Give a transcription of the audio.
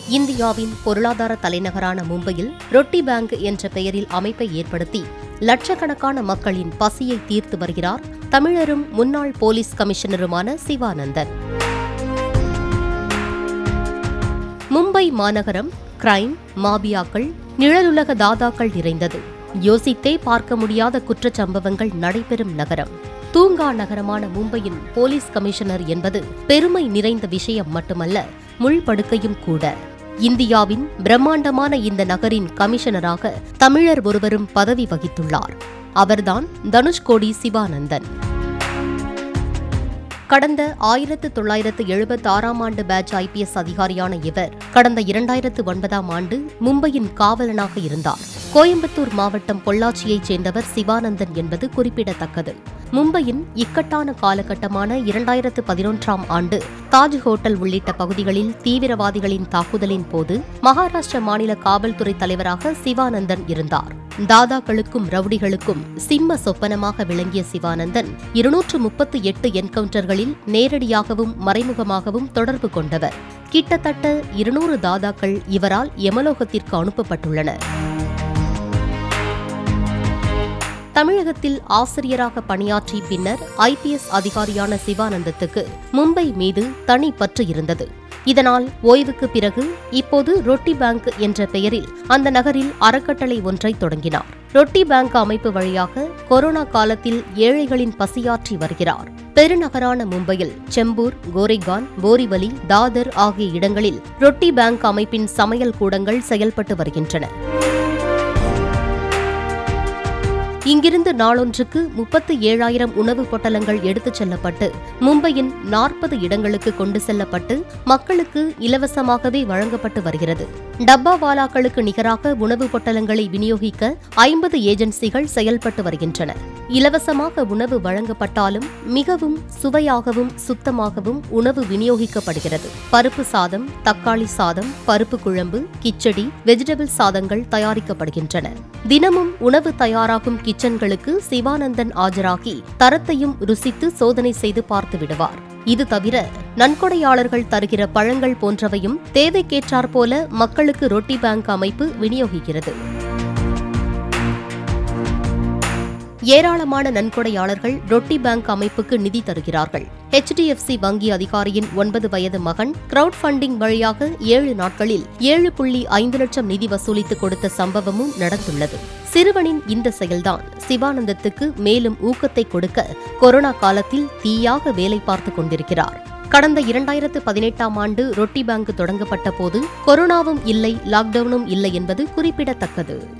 இந்தியாவின் பொருளாதார தலைநகரான மும்பையில் ரொட்டி பேங்க் என்ற பெயரில் அமைப்பை ஏற்படுத்தி லட்சக்கணக்கான மக்களின் பசியை தீர்த்து வருகிறார் தமிழரும் முன்னாள் போலீஸ் கமிஷனருமான சிவானந்தன் மும்பை மாநகரம் கிரைம் மாபியாக்கள் நிழலுலக தாதாக்கள் நிறைந்தது யோசித்தே பார்க்க முடியாத குற்றச் சம்பவங்கள் நடைபெறும் நகரம் தூங்கா நகரமான மும்பையின் போலீஸ் கமிஷனர் என்பது பெருமை நிறைந்த விஷயம் மட்டுமல்ல முள்படுக்கையும் கூட இந்தியாவின் பிரம்மாண்டமான இந்த நகரின் கமிஷனராக தமிழர் ஒருவரும் பதவி வகித்துள்ளார் அவர்தான் தனுஷ்கோடி சிவானந்தன் கடந்த ஆயிரத்து தொள்ளாயிரத்து எழுபத்தி ஆறாம் ஆண்டு பேட்ச் ஐபிஎஸ் அதிகாரியான இவர் கடந்த இரண்டாயிரத்து ஒன்பதாம் ஆண்டு மும்பையின் காவலனாக இருந்தார் கோயம்புத்தூர் மாவட்டம் பொள்ளாச்சியைச் சேர்ந்தவர் சிவானந்தன் என்பது குறிப்பிடத்தக்கது மும்பையின் இக்கட்டான காலகட்டமான இரண்டாயிரத்து பதினொன்றாம் ஆண்டு தாஜ் ஹோட்டல் உள்ளிட்ட பகுதிகளில் தீவிரவாதிகளின் தாக்குதலின் போது மகாராஷ்டிர மாநில காவல்துறை தலைவராக சிவானந்தன் இருந்தார் தாதாக்களுக்கும் ரவுடிகளுக்கும் சிம்ம சொப்பனமாக விளங்கிய சிவானந்தன் இருநூற்று முப்பத்து எட்டு என்கவுண்டர்களில் நேரடியாகவும் மறைமுகமாகவும் தொடர்பு கொண்டவர் கிட்டத்தட்ட இருநூறு தாதாக்கள் இவரால் யமலோகத்திற்கு அனுப்பப்பட்டுள்ளனர் தமிழகத்தில் ஆசிரியராக பணியாற்றி பின்னர் ஐபிஎஸ் அதிகாரியான சிவானந்தத்துக்கு மும்பை மீது தனி பற்று இருந்தது இதனால் ஓய்வுக்கு பிறகு இப்போது ரொட்டி பேங்க் என்ற பெயரில் அந்த நகரில் அறக்கட்டளை ஒன்றை தொடங்கினார் ரொட்டி பேங்க் அமைப்பு வழியாக கொரோனா காலத்தில் ஏழைகளின் பசியாற்றி வருகிறார் பெருநகரான மும்பையில் செம்பூர் கோரைகான் போரிவலி தாதர் ஆகிய இடங்களில் ரொட்டி பேங்க் அமைப்பின் சமையல் கூடங்கள் செயல்பட்டு வருகின்றன இங்கிருந்து நாளொன்றுக்கு முப்பத்து ஏழாயிரம் உணவுப் பொட்டலங்கள் எடுத்துச் செல்லப்பட்டு மும்பையின் நாற்பது இடங்களுக்கு கொண்டு செல்லப்பட்டு மக்களுக்கு இலவசமாகவே வழங்கப்பட்டு வருகிறது டப்பாவாலாக்களுக்கு நிகராக உணவுப் பொட்டலங்களை விநியோகிக்க ஐம்பது ஏஜென்சிகள் செயல்பட்டு வருகின்றன இலவசமாக உணவு வழங்கப்பட்டாலும் மிகவும் சுவையாகவும் சுத்தமாகவும் உணவு விநியோகிக்கப்படுகிறது பருப்பு சாதம் தக்காளி சாதம் பருப்பு குழம்பு கிச்சடி வெஜிடபிள் சாதங்கள் தயாரிக்கப்படுகின்றன தினமும் உணவு தயாராகும் கிச்சன்களுக்கு சிவானந்தன் ஆஜராகி தரத்தையும் ருசித்து சோதனை செய்து பார்த்து விடுவார் இது தவிர நன்கொடையாளர்கள் தருகிற பழங்கள் போன்றவையும் தேவைக்கேற்றாற்போல மக்களுக்கு ரொட்டி பேங்க் அமைப்பு விநியோகிக்கிறது ஏராளமான நன்கொடையாளர்கள் ரொட்டி பேங்க் அமைப்புக்கு நிதி தருகிறார்கள் ஹெச்டிஎஃப்சி வங்கி அதிகாரியின் ஒன்பது வயது மகன் கிரவுட் ஃபண்டிங் வழியாக ஏழு நாட்களில் ஏழு புள்ளி ஐந்து லட்சம் நிதி வசூலித்து கொடுத்த சம்பவமும் நடந்துள்ளது சிறுவனின் இந்த செயல்தான் சிவானந்தத்துக்கு மேலும் ஊக்கத்தை கொடுக்க கொரோனா காலத்தில் தீயாக வேலை பார்த்து கொண்டிருக்கிறார் கடந்த இரண்டாயிரத்து பதினெட்டாம் ஆண்டு ரொட்டி பேங்க் தொடங்கப்பட்ட போது கொரோனாவும் இல்லை லாக்டவுனும் இல்லை என்பது குறிப்பிடத்தக்கது